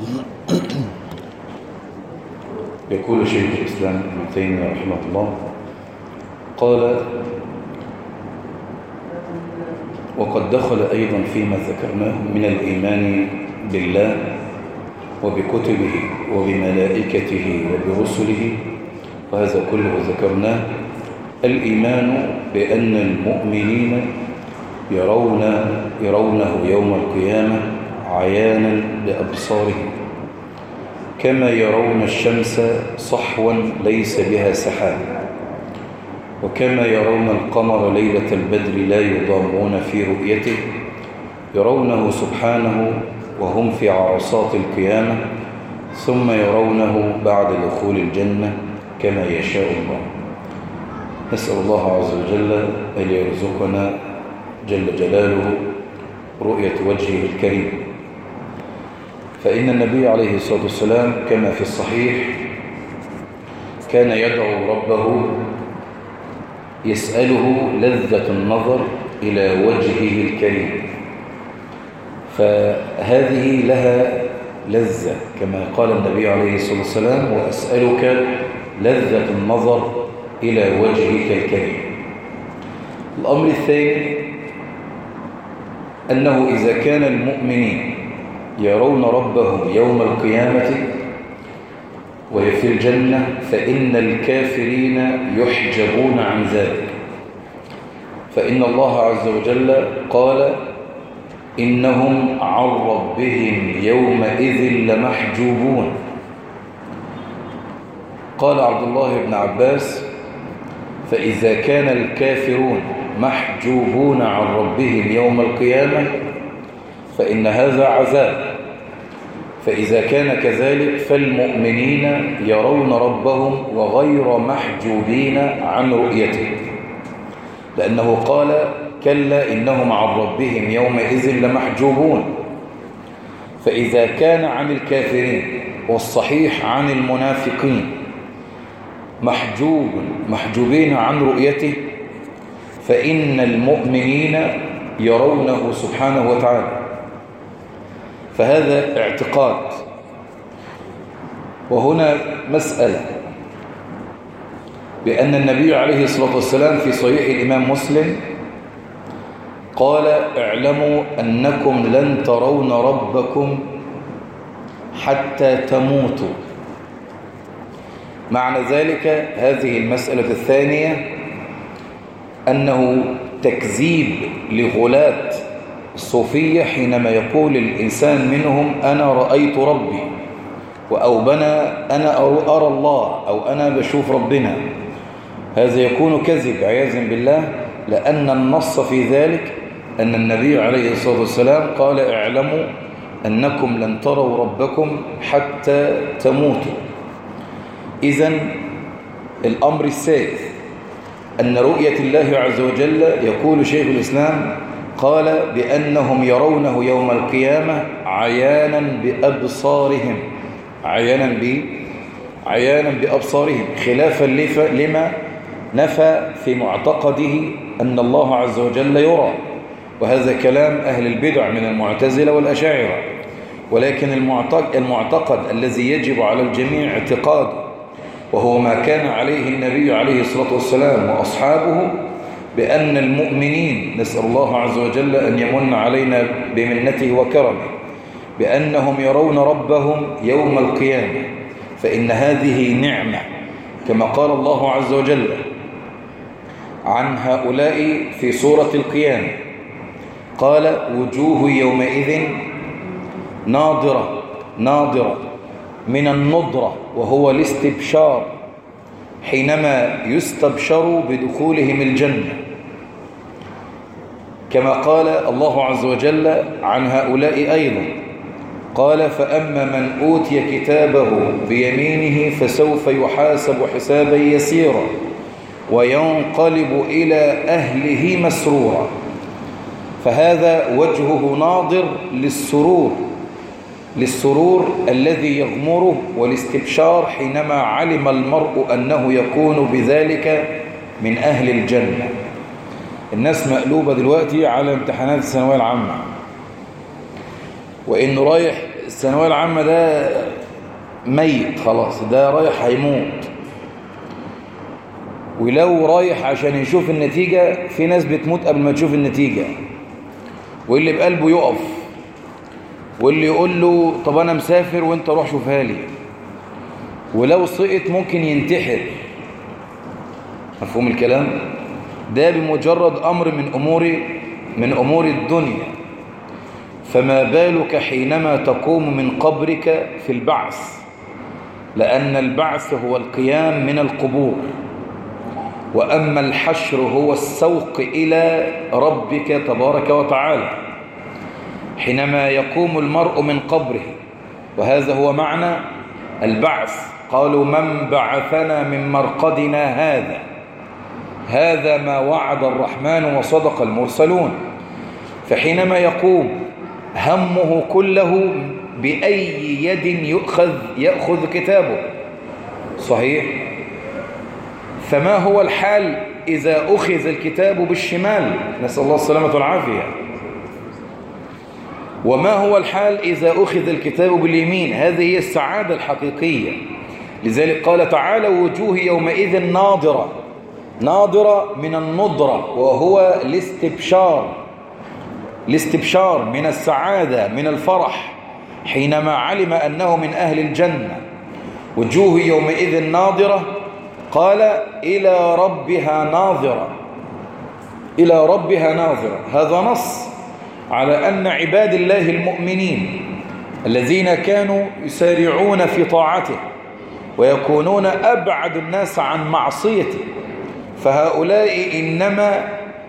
يقول شيخ الإسلام ابن تيمية رحمه الله قال وقد دخل أيضا فيما ذكرناه من الإيمان بالله وبكتبه وبملائكته وبرسله وهذا كله ذكرناه الإيمان بأن المؤمنين يرون يرونه يوم القيامة عيانا بأبصارهم كما يرون الشمس صحوا ليس بها سحاب وكما يرون القمر ليلة البدر لا يضامون في رؤيته يرونه سبحانه وهم في عرصات القيامة ثم يرونه بعد دخول الجنة كما يشاء الله نسأل الله عز وجل أن يرزقنا جل جلاله رؤية وجهه الكريم فإن النبي عليه الصلاة والسلام كما في الصحيح كان يدعو ربه يسأله لذة النظر إلى وجهه الكريم فهذه لها لذة كما قال النبي عليه الصلاة والسلام وأسألك لذة النظر إلى وجهك الكريم الأمر الثاني أنه إذا كان المؤمنين يرون ربهم يوم القيامة وهي في الجنة فإن الكافرين يحجبون عن ذلك فإن الله عز وجل قال إنهم عن ربهم يومئذ لمحجوبون قال عبد الله بن عباس فإذا كان الكافرون محجوبون عن ربهم يوم القيامة فإن هذا عذاب فإذا كان كذلك فالمؤمنين يرون ربهم وغير محجوبين عن رؤيته لأنه قال كلا إنهم عن ربهم يومئذ لمحجوبون فإذا كان عن الكافرين والصحيح عن المنافقين محجوب محجوبين عن رؤيته فإن المؤمنين يرونه سبحانه وتعالى فهذا اعتقاد وهنا مسألة بأن النبي عليه الصلاة والسلام في صحيح الإمام مسلم قال اعلموا أنكم لن ترون ربكم حتى تموتوا معنى ذلك هذه المسألة الثانية أنه تكذيب لغلاة الصوفية حينما يقول الإنسان منهم أنا رأيت ربي أو بنى أنا أرى الله أو أنا بشوف ربنا هذا يكون كذب عياذا بالله لأن النص في ذلك أن النبي عليه الصلاة والسلام قال اعلموا أنكم لن تروا ربكم حتى تموتوا إذا الأمر الثالث أن رؤية الله عز وجل يقول شيخ الإسلام قال بأنهم يرونه يوم القيامة عيانا بأبصارهم عيانا ب عيانا بأبصارهم خلافا لما نفى في معتقده أن الله عز وجل يرى وهذا كلام أهل البدع من المعتزلة والأشاعرة ولكن المعتقد, المعتقد الذي يجب على الجميع اعتقاده وهو ما كان عليه النبي عليه الصلاة والسلام وأصحابه بأن المؤمنين نسأل الله عز وجل أن يمن علينا بمنته وكرمه بأنهم يرون ربهم يوم القيامة فإن هذه نعمة كما قال الله عز وجل عن هؤلاء في سورة القيامة قال وجوه يومئذ ناظرة ناظرة من النضرة وهو الاستبشار حينما يستبشر بدخولهم الجنة كما قال الله عز وجل عن هؤلاء أيضا قال فأما من أوتي كتابه بيمينه فسوف يحاسب حسابا يسيرا وينقلب إلى أهله مسرورا فهذا وجهه ناظر للسرور للسرور الذي يغمره والاستبشار حينما علم المرء أنه يكون بذلك من أهل الجنة الناس مقلوبة دلوقتي على امتحانات الثانوية العامة وإنه رايح الثانوية العامة ده ميت خلاص ده رايح هيموت ولو رايح عشان يشوف النتيجة في ناس بتموت قبل ما تشوف النتيجة واللي بقلبه يقف واللي يقول له طب أنا مسافر وانت روح شوفها لي ولو سقط ممكن ينتحر مفهوم الكلام ده بمجرد أمر من أمور من أمور الدنيا فما بالك حينما تقوم من قبرك في البعث لأن البعث هو القيام من القبور وأما الحشر هو السوق إلى ربك تبارك وتعالى حينما يقوم المرء من قبره وهذا هو معنى البعث قالوا من بعثنا من مرقدنا هذا هذا ما وعد الرحمن وصدق المرسلون فحينما يقوم همه كله بأي يد يؤخذ يأخذ كتابه صحيح فما هو الحال إذا أخذ الكتاب بالشمال نسأل الله السلامة والعافية وما هو الحال إذا أخذ الكتاب باليمين هذه هي السعادة الحقيقية لذلك قال تعالى وجوه يومئذ ناظرة ناظرة من النضرة وهو الاستبشار الاستبشار من السعادة من الفرح حينما علم أنه من أهل الجنة وجوه يومئذ ناظرة قال إلى ربها ناظرة إلى ربها ناظرة هذا نص على أن عباد الله المؤمنين الذين كانوا يسارعون في طاعته ويكونون أبعد الناس عن معصيته فهؤلاء إنما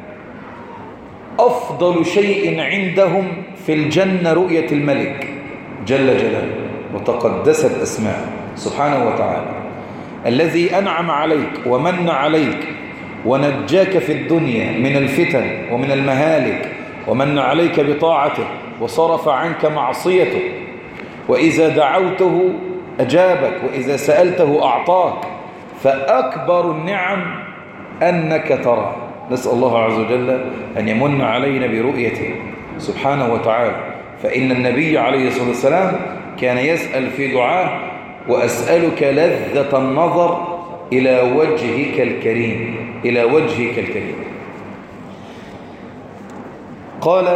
أفضل شيء عندهم في الجنة رؤية الملك جل جلاله وتقدست أسماء سبحانه وتعالى الذي أنعم عليك ومن عليك ونجاك في الدنيا من الفتن ومن المهالك ومن عليك بطاعته وصرف عنك معصيته وإذا دعوته أجابك وإذا سألته أعطاك فأكبر النعم أنك ترى نسأل الله عز وجل أن يمن علينا برؤيته سبحانه وتعالى فإن النبي عليه الصلاة والسلام كان يسأل في دعاه وأسألك لذة النظر إلى وجهك الكريم إلى وجهك الكريم قال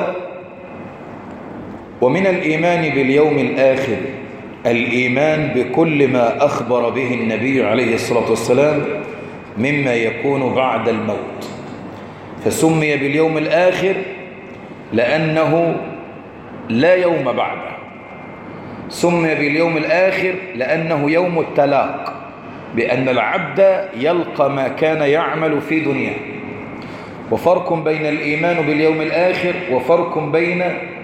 ومن الإيمان باليوم الآخر الإيمان بكل ما أخبر به النبي عليه الصلاة والسلام مما يكون بعد الموت فسمي باليوم الآخر لأنه لا يوم بعده سمي باليوم الآخر لأنه يوم التلاق بأن العبد يلقى ما كان يعمل في دنياه وفرق بين الإيمان باليوم الآخر وفرق بين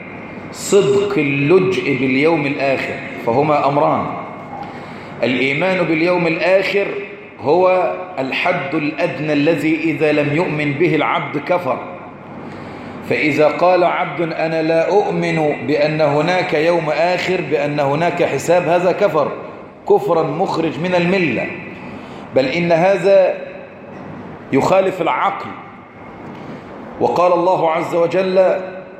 صدق اللجء باليوم الآخر فهما أمران الإيمان باليوم الآخر هو الحد الأدنى الذي إذا لم يؤمن به العبد كفر فإذا قال عبد أنا لا أؤمن بأن هناك يوم آخر بأن هناك حساب هذا كفر كفرا مخرج من الملة بل إن هذا يخالف العقل وقال الله عز وجل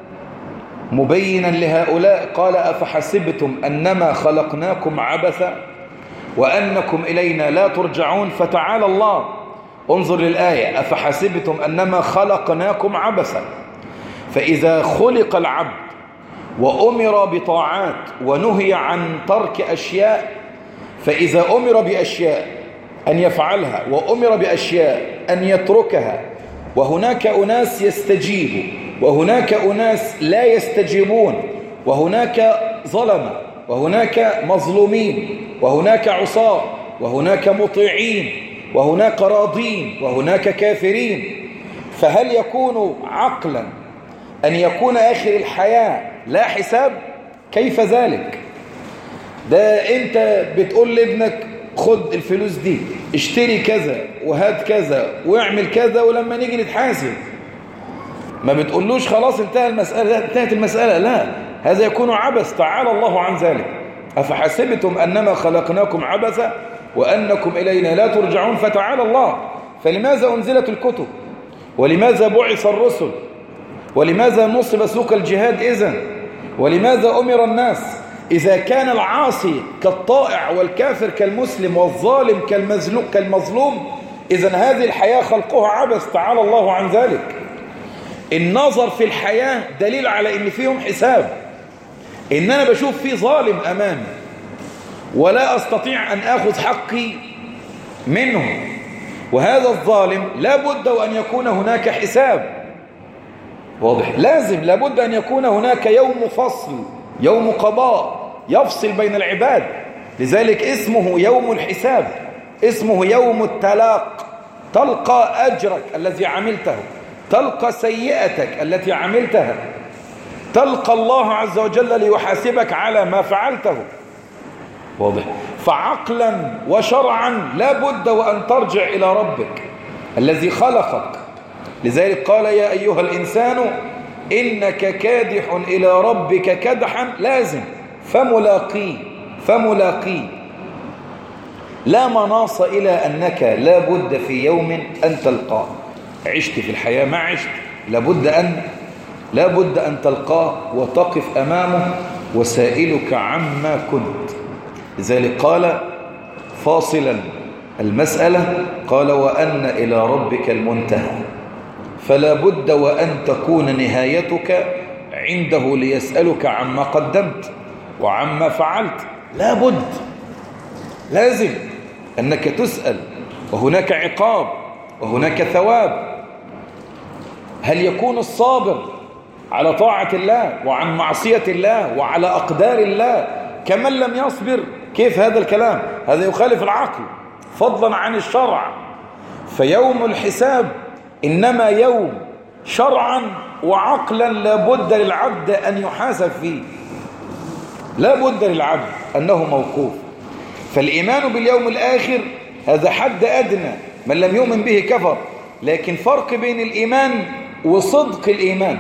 مبينا لهؤلاء قال أفحسبتم أنما خلقناكم عبثا وأنكم إلينا لا ترجعون فتعالى الله انظر للآية أفحسبتم أنما خلقناكم عبثا فإذا خلق العبد وأمر بطاعات ونهي عن ترك أشياء فإذا أمر بأشياء أن يفعلها وأمر بأشياء أن يتركها وهناك أناس يستجيبوا وهناك أناس لا يستجيبون وهناك ظلمة وهناك مظلومين وهناك عصاة وهناك مطيعين وهناك راضين وهناك كافرين فهل يكون عقلا أن يكون آخر الحياة لا حساب كيف ذلك ده أنت بتقول لابنك خد الفلوس دي اشتري كذا وهات كذا واعمل كذا ولما نيجي نتحاسب ما بتقولوش خلاص انتهى المسألة انتهت المسألة لا هذا يكون عبث تعالى الله عن ذلك أفحسبتم أنما خلقناكم عبثا وأنكم إلينا لا ترجعون فتعالى الله فلماذا أنزلت الكتب ولماذا بعث الرسل ولماذا نصب سوق الجهاد إذن ولماذا أمر الناس إذا كان العاصي كالطائع والكافر كالمسلم والظالم كالمظلوم, كالمظلوم إذا هذه الحياة خلقها عبث تعالى الله عن ذلك النظر في الحياة دليل على إن فيهم حساب إن أنا بشوف في ظالم أمامي ولا أستطيع أن أخذ حقي منه وهذا الظالم لابد وأن يكون هناك حساب واضح لازم لابد أن يكون هناك يوم فصل يوم قضاء يفصل بين العباد لذلك اسمه يوم الحساب اسمه يوم التلاق تلقى أجرك الذي عملته تلقى سيئتك التي عملتها تلقى الله عز وجل ليحاسبك على ما فعلته واضح فعقلا وشرعا لا بد وأن ترجع إلى ربك الذي خلقك لذلك قال يا أيها الإنسان إنك كادح إلى ربك كدحا لازم فملاقيه فملاقيه لا مناص إلى أنك لا بد في يوم أن تلقاه عشت في الحياة ما عشت لابد أن لابد أن تلقاه وتقف أمامه وسائلك عما كنت لذلك قال فاصلا المسألة قال وأن إلى ربك المنتهى فلا بد وأن تكون نهايتك عنده ليسألك عما قدمت وعما فعلت لا بد لازم أنك تسأل وهناك عقاب وهناك ثواب هل يكون الصابر على طاعة الله وعن معصية الله وعلى أقدار الله كمن لم يصبر كيف هذا الكلام هذا يخالف العقل فضلا عن الشرع فيوم الحساب إنما يوم شرعا وعقلا لابد للعبد أن يحاسب فيه لابد للعبد أنه موقوف فالإيمان باليوم الآخر هذا حد أدنى من لم يؤمن به كفر لكن فرق بين الإيمان وصدق الإيمان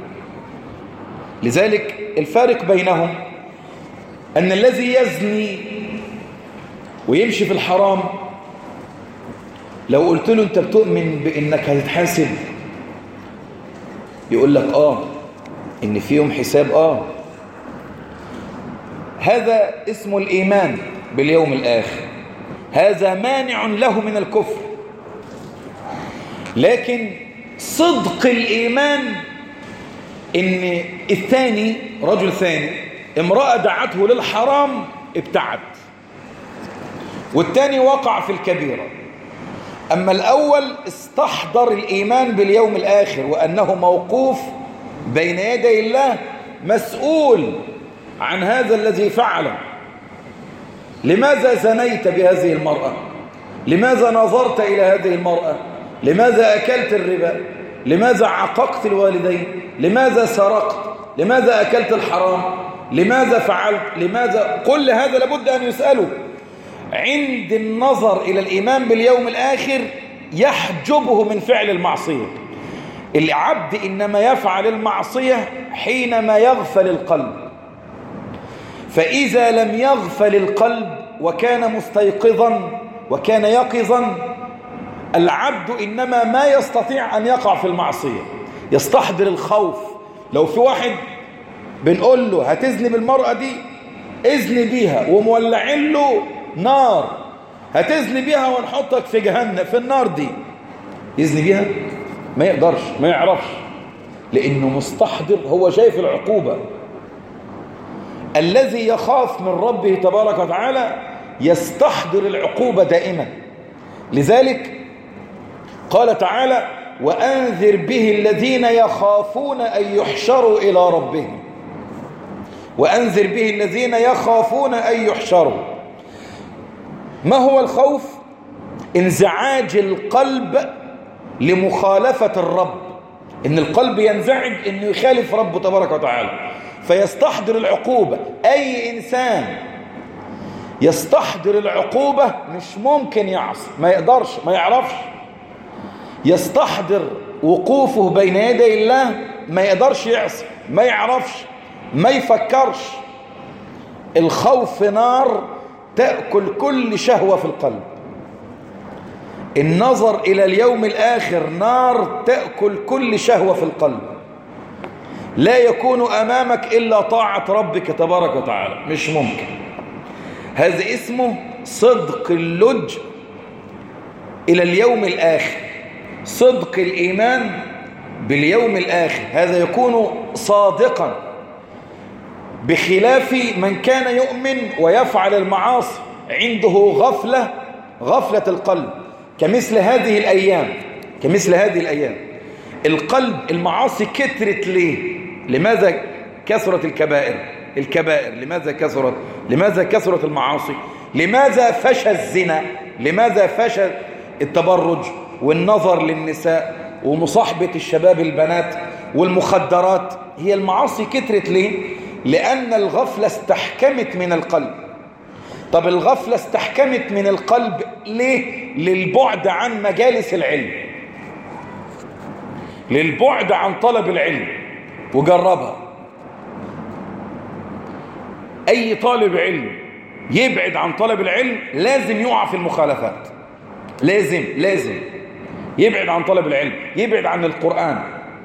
لذلك الفارق بينهم أن الذي يزني ويمشي في الحرام لو قلت له أنت بتؤمن بأنك هتتحاسب يقول لك آه إن فيهم حساب آه هذا اسم الإيمان باليوم الآخر هذا مانع له من الكفر لكن صدق الإيمان إن الثاني رجل ثاني امرأة دعته للحرام ابتعد والثاني وقع في الكبيرة أما الأول استحضر الإيمان باليوم الآخر وأنه موقوف بين يدي الله مسؤول عن هذا الذي فعله لماذا زنيت بهذه المرأة لماذا نظرت إلى هذه المرأة لماذا أكلت الربا لماذا عققت الوالدين لماذا سرقت لماذا أكلت الحرام لماذا فعلت لماذا كل هذا لابد أن يسأله عند النظر إلى الإيمان باليوم الآخر يحجبه من فعل المعصية العبد إنما يفعل المعصية حينما يغفل القلب فإذا لم يغفل القلب وكان مستيقظا وكان يقظا العبد إنما ما يستطيع أن يقع في المعصية يستحضر الخوف لو في واحد بنقول له هتزني بالمرأة دي اذني بيها ومولعين له نار هتزني بيها ونحطك في جهنم في النار دي يزني بيها ما يقدرش ما يعرفش لأنه مستحضر هو شايف العقوبة الذي يخاف من ربه تبارك وتعالى يستحضر العقوبة دائما لذلك قال تعالى وأنذر به الذين يخافون أن يحشروا إلى ربهم وأنذر به الذين يخافون أن يحشروا ما هو الخوف انزعاج القلب لمخالفة الرب إن القلب ينزعج إنه يخالف ربه تبارك وتعالى فيستحضر العقوبة أي إنسان يستحضر العقوبة مش ممكن يعصي ما يقدرش ما يعرفش يستحضر وقوفه بين يدي الله ما يقدرش يعصي ما يعرفش ما يفكرش الخوف نار تأكل كل شهوة في القلب النظر إلى اليوم الآخر نار تأكل كل شهوة في القلب لا يكون أمامك إلا طاعة ربك تبارك وتعالى مش ممكن هذا اسمه صدق اللج إلى اليوم الآخر صدق الإيمان باليوم الآخر هذا يكون صادقا بخلاف من كان يؤمن ويفعل المعاصي عنده غفلة غفلة القلب كمثل هذه الأيام كمثل هذه الأيام القلب المعاصي كترت ليه لماذا كثرت الكبائر الكبائر لماذا كثرت لماذا كثرت المعاصي لماذا فشى الزنا لماذا فشى التبرج والنظر للنساء ومصاحبة الشباب البنات والمخدرات هي المعاصي كترت ليه لأن الغفلة استحكمت من القلب طب الغفلة استحكمت من القلب ليه للبعد عن مجالس العلم للبعد عن طلب العلم وجربها أي طالب علم يبعد عن طلب العلم لازم يقع في المخالفات لازم لازم يبعد عن طلب العلم يبعد عن القرآن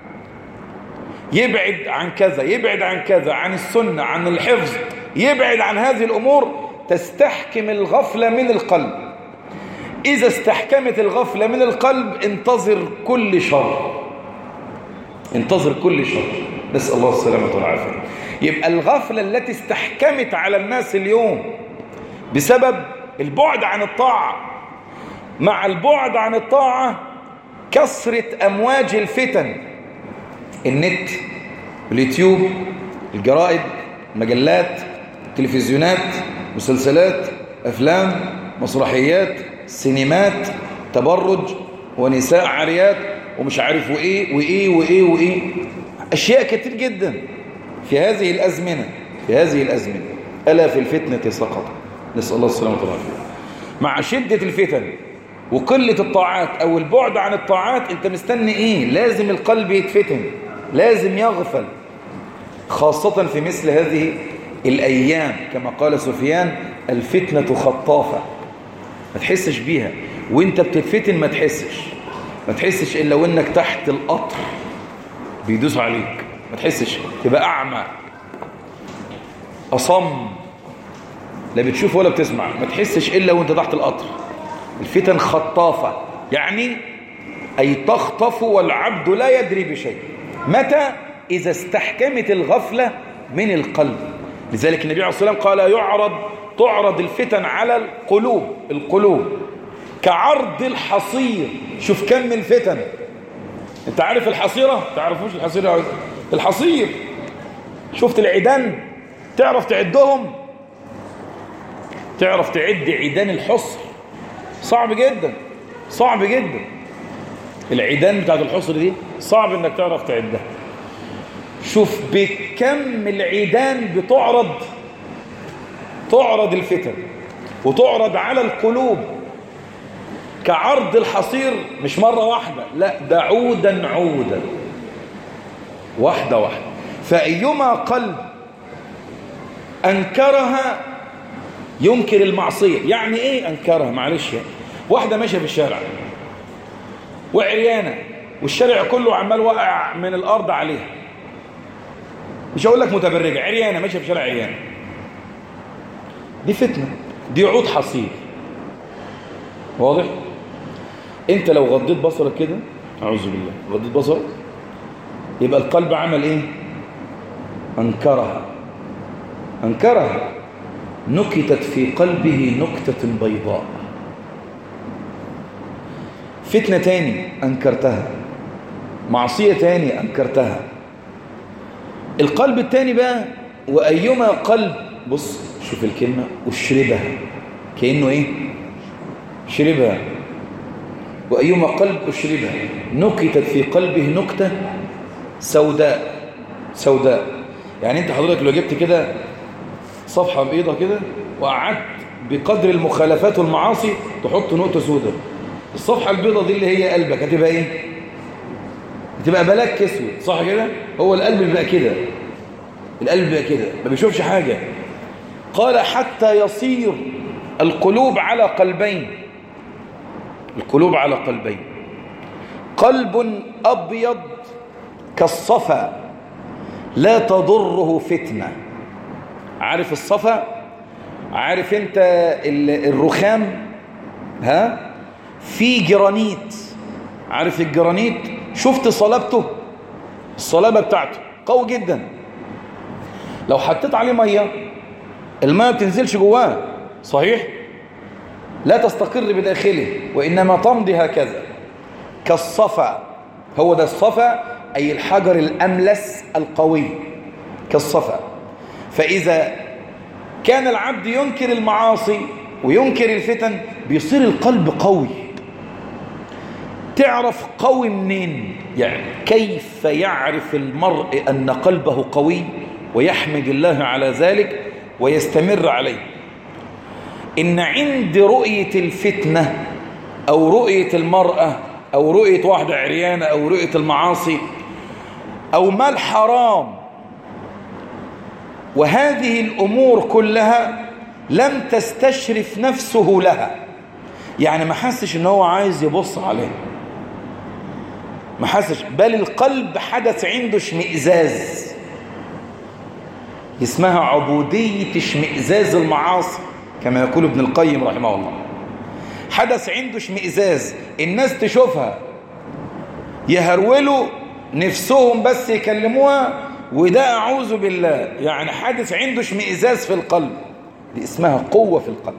يبعد عن كذا يبعد عن كذا عن السنة عن الحفظ يبعد عن هذه الأمور تستحكم الغفلة من القلب إذا استحكمت الغفلة من القلب انتظر كل شر انتظر كل شر نسأل الله السلامة والعافية يبقى الغفلة التي استحكمت على الناس اليوم بسبب البعد عن الطاعة مع البعد عن الطاعة كثرة أمواج الفتن النت اليوتيوب الجرائد المجلات التلفزيونات مسلسلات أفلام مسرحيات سينمات تبرج ونساء عاريات ومش عارف وإيه وإيه وإيه وإيه أشياء كتير جدا في هذه الأزمنة في هذه الأزمنة ألا في الفتنة سقط نسأل الله السلامة والعافية مع شدة الفتن وقلة الطاعات أو البعد عن الطاعات أنت مستني إيه لازم القلب يتفتن لازم يغفل خاصة في مثل هذه الأيام كما قال سفيان الفتنة خطافة ما تحسش بيها وانت بتتفتن ما تحسش ما تحسش إلا وانك تحت القطر بيدوس عليك ما تحسش تبقى أعمى أصم لا بتشوف ولا بتسمع ما تحسش إلا وانت تحت القطر الفتن خطافة يعني أي تخطف والعبد لا يدري بشيء متى إذا استحكمت الغفلة من القلب لذلك النبي عليه الصلاة والسلام قال يعرض تعرض الفتن على القلوب القلوب كعرض الحصير شوف كم من فتن انت عارف الحصيرة تعرفوش الحصيرة الحصير شفت العيدان تعرف تعدهم تعرف تعد عيدان الحصر صعب جدا صعب جدا العيدان بتاعت الحصر دي صعب انك تعرف تعدها شوف بكم العيدان بتعرض تعرض الفتن وتعرض على القلوب كعرض الحصير مش مرة واحدة لا ده عودا عودا واحدة واحدة فأيما قلب أنكرها ينكر المعصية يعني إيه أنكرها معلش يعني. واحدة ماشية في الشارع وعريانة والشارع كله عمال وقع من الأرض عليها مش هقول لك متبرجة عريانة ماشية في شارع عريانة دي فتنة دي عود حصير واضح انت لو غضيت بصرك كده اعوذ بالله غضيت بصرك يبقى القلب عمل ايه انكرها انكرها نكتت في قلبه نكتة بيضاء فتنة تاني أنكرتها معصية تاني أنكرتها القلب التاني بقى وأيما قلب بص شوف الكلمة أشربها كأنه إيه شربها وأيما قلب أشربها نكتت في قلبه نكتة سوداء سوداء يعني أنت حضرتك لو جبت كده صفحة بيضة كده وقعدت بقدر المخالفات والمعاصي تحط نقطة سوداء الصفحة البيضة دي اللي هي قلبك هتبقى ايه هتبقى بلاك اسود صح كده هو القلب بيبقى كده القلب بيبقى كده ما بيشوفش حاجة قال حتى يصير القلوب على قلبين القلوب على قلبين قلب أبيض كالصفا لا تضره فتنة عارف الصفا عارف انت الرخام ها في جرانيت عارف الجرانيت شفت صلابته الصلابة بتاعته قوي جدا لو حطيت عليه مية المية بتنزلش جواه صحيح لا تستقر بداخله وإنما تمضي هكذا كالصفا هو ده الصفا أي الحجر الأملس القوي كالصفا فإذا كان العبد ينكر المعاصي وينكر الفتن بيصير القلب قوي تعرف قوي منين يعني كيف يعرف المرء أن قلبه قوي ويحمد الله على ذلك ويستمر عليه إن عند رؤية الفتنة أو رؤية المرأة أو رؤية واحدة عريانة أو رؤية المعاصي أو مال حرام وهذه الأمور كلها لم تستشرف نفسه لها يعني ما حسش ان هو عايز يبص عليه ما حسش بل القلب حدث عنده اشمئزاز اسمها عبودية اشمئزاز المعاصي كما يقول ابن القيم رحمه الله حدث عنده اشمئزاز الناس تشوفها يهرولوا نفسهم بس يكلموها وده أعوذ بالله يعني حدث عنده اشمئزاز في القلب دي اسمها قوة في القلب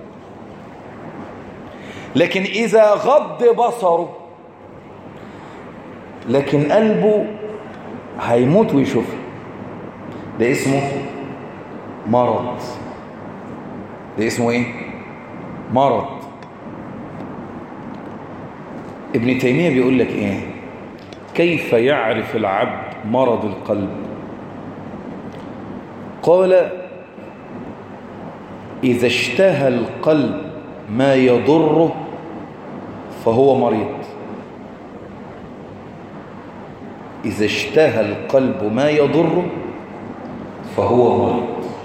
لكن إذا غض بصره لكن قلبه هيموت ويشوفها ده اسمه مرض ده اسمه ايه مرض ابن تيمية بيقول لك ايه كيف يعرف العبد مرض القلب قال إذا اشتهى القلب ما يضره فهو مريض إذا اشتهى القلب ما يضره فهو مريض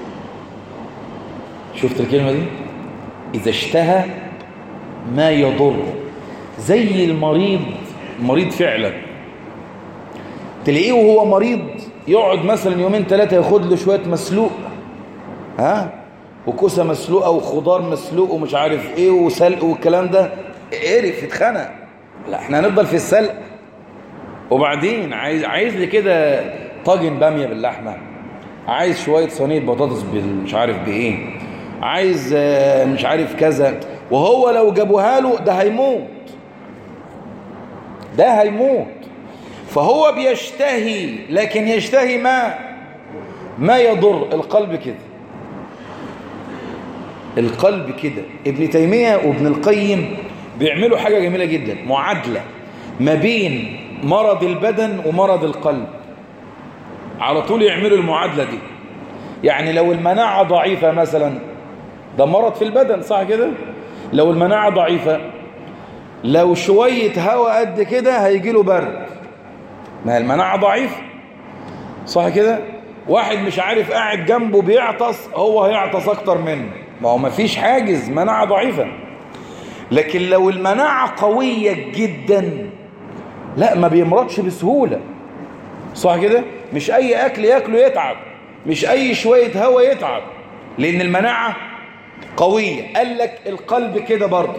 شفت الكلمة دي إذا اشتهى ما يضر زي المريض مريض فعلا تلاقيه وهو مريض يقعد مثلا يومين ثلاثة ياخد له شوية مسلوق ها وكوسة مسلوقة وخضار مسلوق ومش عارف ايه وسلق والكلام ده قرف اتخنق لا احنا هنفضل في السلق وبعدين عايز عايز لي كده طاجن بامية باللحمة عايز شوية صينية بطاطس مش عارف بايه عايز مش عارف كذا وهو لو جابوها له ده هيموت ده هيموت فهو بيشتهي لكن يشتهي ما ما يضر القلب كده القلب كده ابن تيمية وابن القيم بيعملوا حاجة جميلة جدا معادلة ما بين مرض البدن ومرض القلب على طول يعملوا المعادلة دي يعني لو المناعة ضعيفة مثلا ده مرض في البدن صح كده لو المناعة ضعيفة لو شوية هواء قد كده هيجي له برد ما المناعة ضعيفة صح كده واحد مش عارف قاعد جنبه بيعطس هو هيعطس اكتر منه ما هو مفيش حاجز مناعة ضعيفة لكن لو المناعة قوية جدا لا ما بيمرضش بسهولة صح كده مش اي اكل ياكله يتعب مش اي شوية هوا يتعب لان المناعة قوية قال لك القلب كده برضه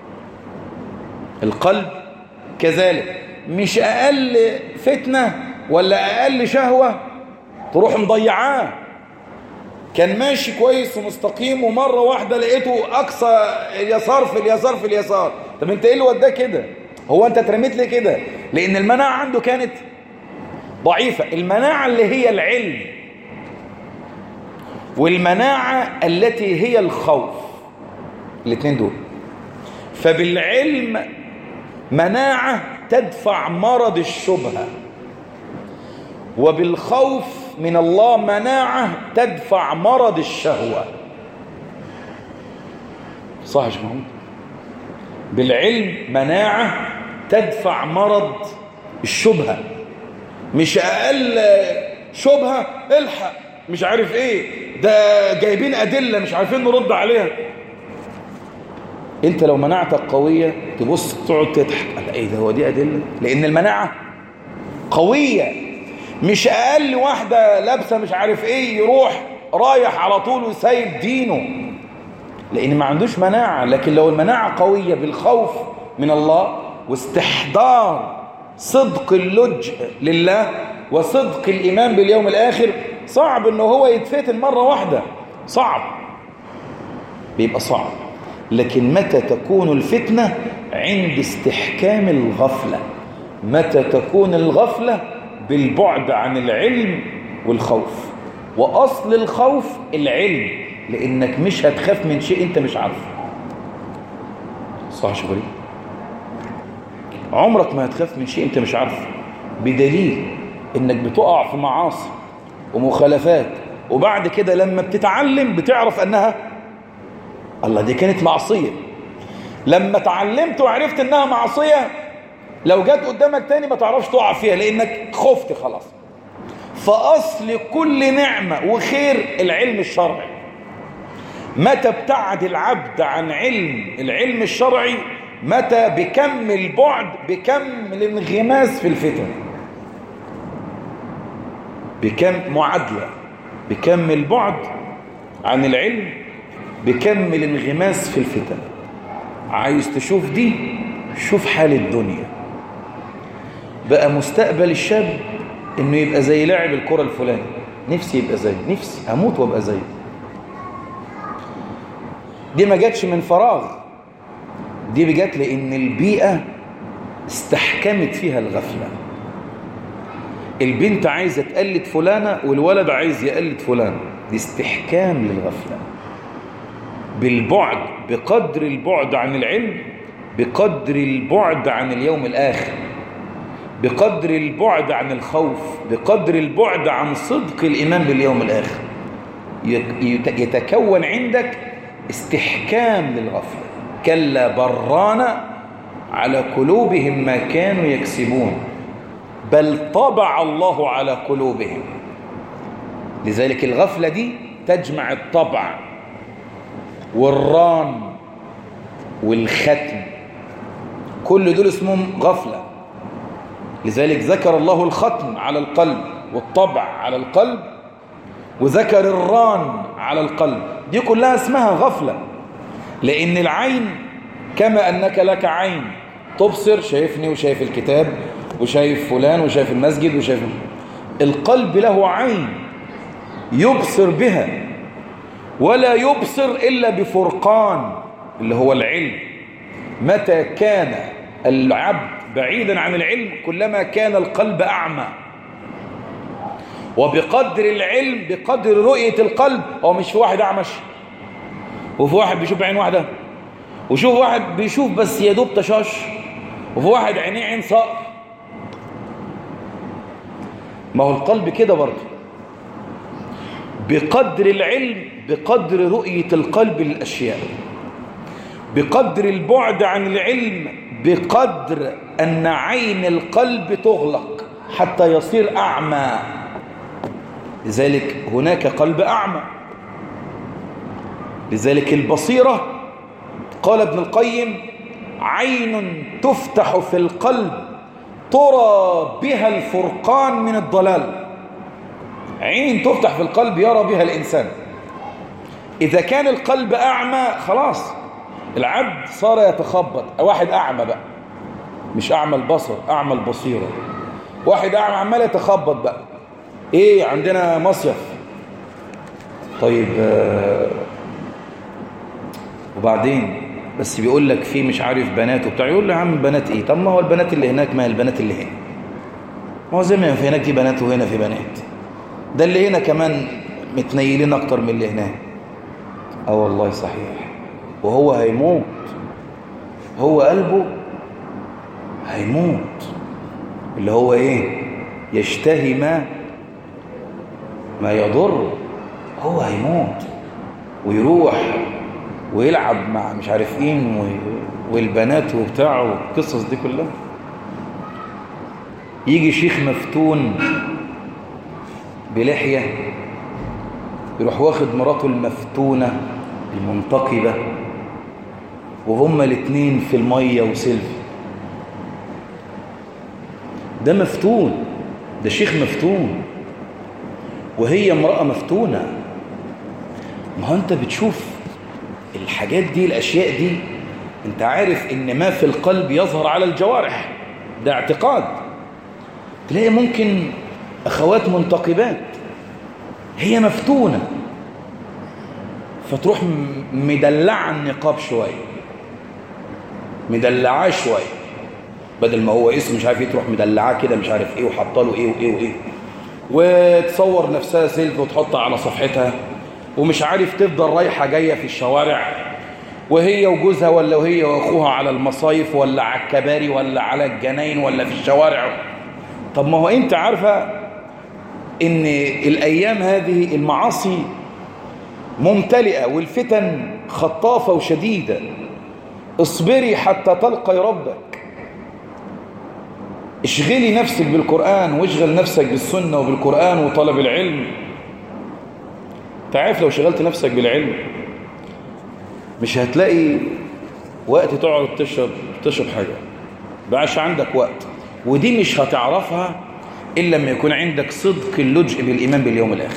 القلب كذلك مش اقل فتنة ولا اقل شهوة تروح مضيعاه كان ماشي كويس ومستقيم ومرة واحدة لقيته اقصى اليسار في اليسار في اليسار طب انت ايه اللي وداه كده هو انت اترميت ليه كده لان المناعة عنده كانت ضعيفة المناعة اللي هي العلم والمناعة التي هي الخوف الاثنين دول فبالعلم مناعة تدفع مرض الشبهة وبالخوف من الله مناعة تدفع مرض الشهوة صح يا محمود بالعلم مناعة تدفع مرض الشبهة مش أقل شبهة الحق مش عارف ايه ده جايبين أدلة مش عارفين نرد عليها انت لو مناعتك قوية تبص تقعد تضحك ايه ده هو دي أدلة لأن المناعة قوية مش أقل واحدة لابسة مش عارف إيه يروح رايح على طول وسايب دينه لأن ما عندوش مناعة لكن لو المناعة قوية بالخوف من الله واستحضار صدق اللج لله وصدق الإيمان باليوم الآخر صعب أنه هو يتفتن مرة واحدة صعب بيبقى صعب لكن متى تكون الفتنة عند استحكام الغفلة متى تكون الغفلة بالبعد عن العلم والخوف وأصل الخوف العلم لأنك مش هتخاف من شيء أنت مش عارفه صح شغلي عمرك ما هتخاف من شيء أنت مش عارفه بدليل أنك بتقع في معاصي ومخالفات وبعد كده لما بتتعلم بتعرف أنها الله دي كانت معصية لما تعلمت وعرفت أنها معصية لو جت قدامك تاني ما تعرفش تقع فيها لأنك خفت خلاص فأصل كل نعمة وخير العلم الشرعي متى ابتعد العبد عن علم العلم الشرعي متى بكم البعد بكم الانغماس في الفتن بكم معادلة بكم البعد عن العلم بكم الانغماس في الفتن عايز تشوف دي شوف حال الدنيا بقى مستقبل الشاب انه يبقى زي لاعب الكرة الفلاني نفسي يبقى زي نفسي اموت وابقى زي دي ما جاتش من فراغ دي بجات لان البيئة استحكمت فيها الغفلة البنت عايزة تقلد فلانة والولد عايز يقلد فلان دي استحكام للغفلة بالبعد بقدر البعد عن العلم بقدر البعد عن اليوم الآخر بقدر البعد عن الخوف بقدر البعد عن صدق الإيمان باليوم الآخر يتكون عندك استحكام للغفلة كلا برانا على قلوبهم ما كانوا يكسبون بل طبع الله على قلوبهم لذلك الغفلة دي تجمع الطبع والران والختم كل دول اسمهم غفلة لذلك ذكر الله الختم على القلب والطبع على القلب وذكر الران على القلب دي كلها اسمها غفلة لأن العين كما أنك لك عين تبصر شايفني وشايف الكتاب وشايف فلان وشايف المسجد وشايف القلب له عين يبصر بها ولا يبصر إلا بفرقان اللي هو العلم متى كان العبد بعيدا عن العلم كلما كان القلب أعمى وبقدر العلم بقدر رؤية القلب هو مش في واحد أعمش وفي واحد بيشوف بعين واحدة وشوف واحد بيشوف بس يدوب تشاش وفي واحد عينيه عين صقر ما هو القلب كده برضه بقدر العلم بقدر رؤية القلب للأشياء بقدر البعد عن العلم بقدر أن عين القلب تغلق حتى يصير أعمى لذلك هناك قلب أعمى لذلك البصيرة قال ابن القيم عين تفتح في القلب ترى بها الفرقان من الضلال عين تفتح في القلب يرى بها الإنسان إذا كان القلب أعمى خلاص العبد صار يتخبط واحد أعمى بقى مش أعمى البصر أعمى البصيرة واحد أعمى عمال يتخبط بقى إيه عندنا مصيف طيب آه وبعدين بس بيقول لك في مش عارف بنات وبتاع يقول له يا عم بنات ايه طب ما هو البنات اللي هناك ما هي البنات اللي هنا ما هو زي ما في هناك في بنات وهنا في بنات ده اللي هنا كمان متنيلين اكتر من اللي هناك اه والله صحيح وهو هيموت هو قلبه هيموت اللي هو ايه يشتهي ما ما يضر هو هيموت ويروح ويلعب مع مش عارف ايه والبنات وبتاع والقصص دي كلها يجي شيخ مفتون بلحية يروح واخد مراته المفتونة المنتقبة وهما الاثنين في المية وسيلفي ده مفتون ده شيخ مفتون وهي امرأة مفتونة ما هو انت بتشوف الحاجات دي الأشياء دي انت عارف ان ما في القلب يظهر على الجوارح ده اعتقاد تلاقي ممكن أخوات منتقبات هي مفتونة فتروح مدلعة النقاب شوية مدلعاه شوية بدل ما هو اسم مش عارف ايه تروح مدلعاه كده مش عارف ايه وحاطه له ايه وايه وايه وتصور نفسها سيلفي وتحطها على صفحتها ومش عارف تفضل رايحة جاية في الشوارع وهي وجوزها ولا وهي واخوها على المصايف ولا على الكباري ولا على الجناين ولا في الشوارع طب ما هو انت عارفة ان الايام هذه المعاصي ممتلئة والفتن خطافة وشديدة اصبري حتى تلقي ربك اشغلي نفسك بالقرآن واشغل نفسك بالسنة وبالقرآن وطلب العلم تعرف لو شغلت نفسك بالعلم مش هتلاقي وقت تقعد تشرب تشرب حاجة بعش عندك وقت ودي مش هتعرفها إلا لما يكون عندك صدق اللجء بالإيمان باليوم الآخر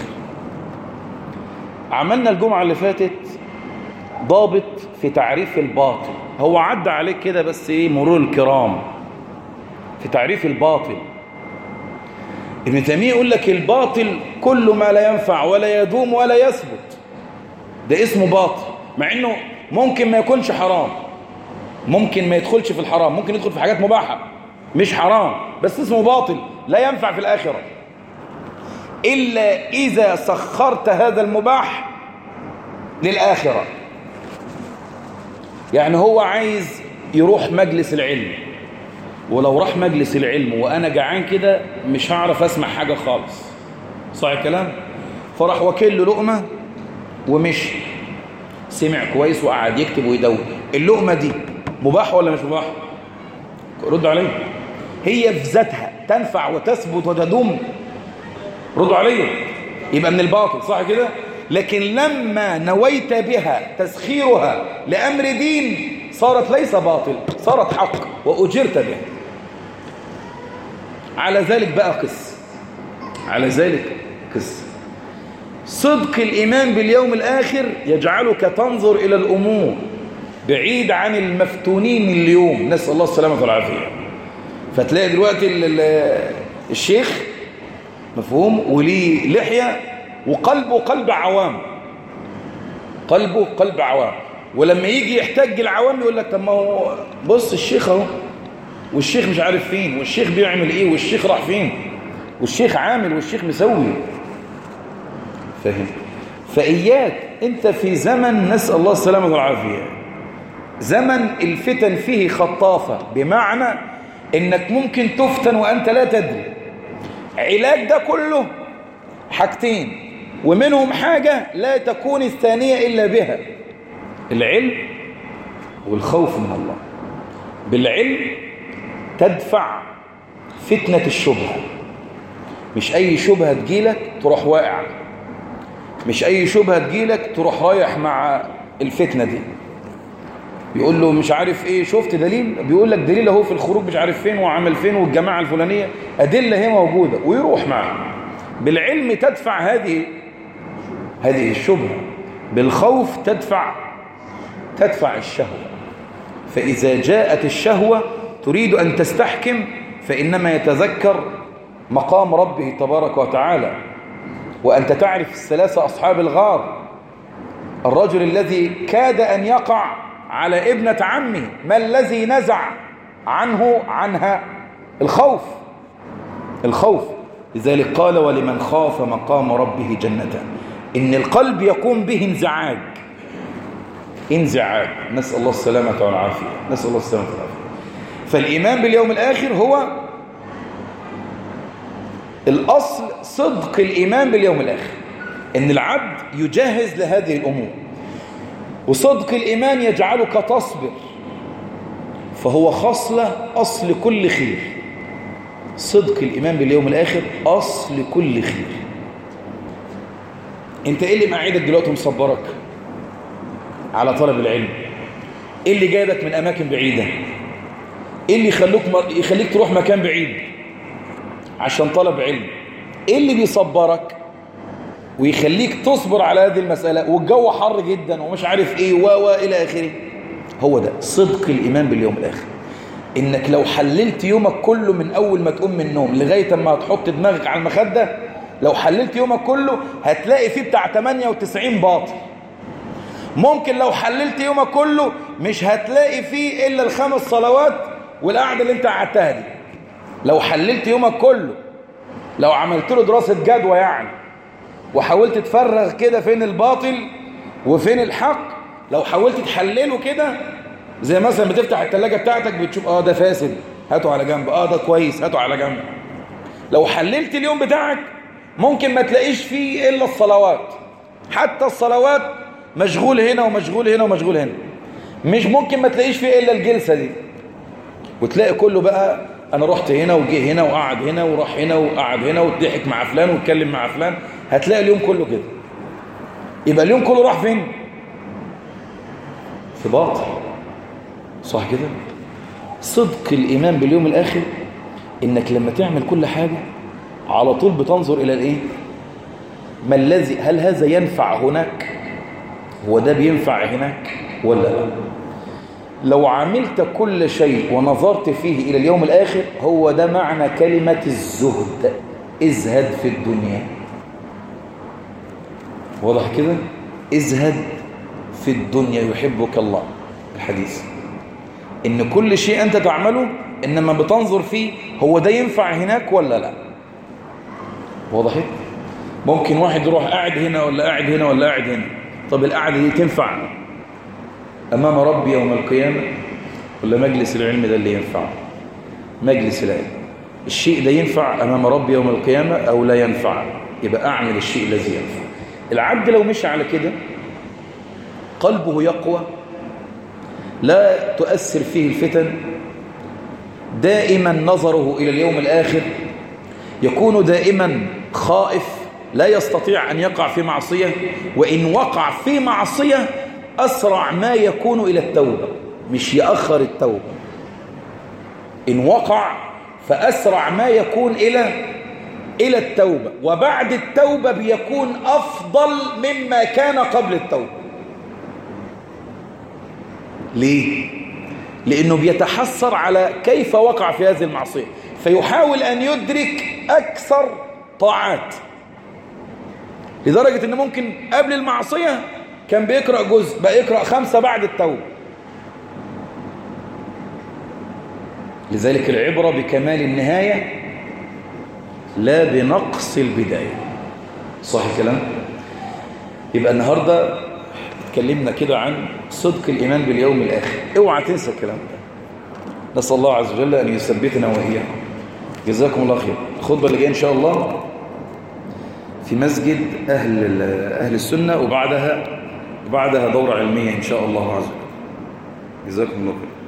عملنا الجمعة اللي فاتت ضابط في تعريف الباطل هو عدى عليك كده بس ايه مرور الكرام في تعريف الباطل ابن تيمية يقول لك الباطل كل ما لا ينفع ولا يدوم ولا يثبت ده اسمه باطل مع انه ممكن ما يكونش حرام ممكن ما يدخلش في الحرام ممكن يدخل في حاجات مباحة مش حرام بس اسمه باطل لا ينفع في الآخرة إلا إذا سخرت هذا المباح للآخرة يعني هو عايز يروح مجلس العلم ولو راح مجلس العلم وأنا جعان كده مش هعرف أسمع حاجة خالص صح الكلام فراح وكل له لقمة ومشي سمع كويس وقعد يكتب ويدور اللقمة دي مباح ولا مش مباح رد عليه هي في ذاتها تنفع وتثبت وتدوم ردوا عليه يبقى من الباطل صح كده لكن لما نويت بها تسخيرها لأمر دين صارت ليس باطل صارت حق وأجرت بها على ذلك بقى قس على ذلك قس صدق الإيمان باليوم الآخر يجعلك تنظر إلى الأمور بعيد عن المفتونين اليوم نسأل الله السلامة والعافية فتلاقي دلوقتي الشيخ مفهوم وليه لحية وقلبه قلب عوام قلبه قلب عوام ولما يجي يحتاج العوام يقول لك طب ما هو بص الشيخ اهو والشيخ مش عارف فين والشيخ بيعمل ايه والشيخ راح فين والشيخ عامل والشيخ مسوي فاهم فإياك انت في زمن نسأل الله السلامة والعافية زمن الفتن فيه خطافة بمعنى انك ممكن تفتن وانت لا تدري علاج ده كله حاجتين ومنهم حاجة لا تكون الثانية إلا بها العلم والخوف من الله بالعلم تدفع فتنة الشبهة مش أي شبهة تجيلك تروح واقع مش أي شبهة تجيلك تروح رايح مع الفتنة دي يقول له مش عارف ايه شفت دليل بيقول لك دليل اهو في الخروج مش عارف فين وعمل فين والجماعة الفلانية أدلة هي موجودة ويروح معاه بالعلم تدفع هذه هذه الشبهة بالخوف تدفع تدفع الشهوة فإذا جاءت الشهوة تريد أن تستحكم فإنما يتذكر مقام ربه تبارك وتعالى وأنت تعرف الثلاثة أصحاب الغار الرجل الذي كاد أن يقع على ابنة عمه ما الذي نزع عنه عنها الخوف الخوف لذلك قال ولمن خاف مقام ربه جنتان إن القلب يقوم به انزعاج انزعاج نسأل الله السلامة والعافية نسأل الله السلامة والعافية فالإيمان باليوم الآخر هو الأصل صدق الإيمان باليوم الآخر إن العبد يجهز لهذه الأمور وصدق الإيمان يجعلك تصبر فهو خصلة أصل كل خير صدق الإيمان باليوم الآخر أصل كل خير انت ايه اللي مقعدك دلوقتي مصبرك على طلب العلم ايه اللي جايبك من اماكن بعيدة ايه اللي يخلوك يخليك تروح مكان بعيد عشان طلب علم ايه اللي بيصبرك ويخليك تصبر على هذه المسألة والجو حر جدا ومش عارف ايه و و الى اخره هو ده صدق الايمان باليوم الاخر انك لو حللت يومك كله من اول ما تقوم من النوم لغاية ما تحط دماغك على المخدة لو حللت يومك كله هتلاقي فيه بتاع 98 باطل ممكن لو حللت يومك كله مش هتلاقي فيه الا الخمس صلوات والقعده اللي انت قعدتها دي لو حللت يومك كله لو عملت له دراسه جدوى يعني وحاولت تفرغ كده فين الباطل وفين الحق لو حاولت تحلله كده زي مثلا بتفتح الثلاجه بتاعتك بتشوف اه ده فاسد هاته على جنب اه ده كويس هاته على جنب لو حللت اليوم بتاعك ممكن ما تلاقيش فيه الا الصلوات حتى الصلوات مشغول هنا ومشغول هنا ومشغول هنا مش ممكن ما تلاقيش فيه الا الجلسه دي وتلاقي كله بقى انا رحت هنا وجه هنا وقعد هنا وراح هنا وقعد هنا وضحك مع فلان واتكلم مع فلان هتلاقي اليوم كله كده يبقى اليوم كله راح فين في باطل صح كده صدق الايمان باليوم الاخر انك لما تعمل كل حاجه على طول بتنظر الى الايه ما الذي هل هذا ينفع هناك هو ده بينفع هناك ولا لا لو عملت كل شيء ونظرت فيه إلى اليوم الآخر هو ده معنى كلمة الزهد ازهد في الدنيا واضح كده ازهد في الدنيا يحبك الله الحديث إن كل شيء أنت تعمله إنما بتنظر فيه هو ده ينفع هناك ولا لا واضح ممكن واحد يروح قاعد هنا ولا قاعد هنا ولا قاعد هنا طب القعدة دي تنفع أمام ربي يوم القيامة ولا مجلس العلم ده اللي ينفع مجلس العلم الشيء ده ينفع أمام ربي يوم القيامة أو لا ينفع يبقى أعمل الشيء الذي ينفع العبد لو مشى على كده قلبه يقوى لا تؤثر فيه الفتن دائما نظره إلى اليوم الآخر يكون دائما خائف لا يستطيع أن يقع في معصية وإن وقع في معصية أسرع ما يكون إلى التوبة مش يأخر التوبة إن وقع فأسرع ما يكون إلى إلى التوبة وبعد التوبة بيكون أفضل مما كان قبل التوبة ليه؟ لأنه بيتحسر على كيف وقع في هذه المعصية فيحاول أن يدرك أكثر طاعات لدرجة أنه ممكن قبل المعصية كان بيقرأ جزء بقى يقرأ خمسة بعد التوبة لذلك العبرة بكمال النهاية لا بنقص البداية صح الكلام؟ يبقى النهاردة اتكلمنا كده عن صدق الإيمان باليوم الآخر اوعى تنسى الكلام ده نسأل الله عز وجل أن يثبتنا وإياكم جزاكم الله خير الخطبة اللي جايه إن شاء الله في مسجد أهل, أهل السنة وبعدها وبعدها دورة علمية إن شاء الله عز وجل جزاكم الله خير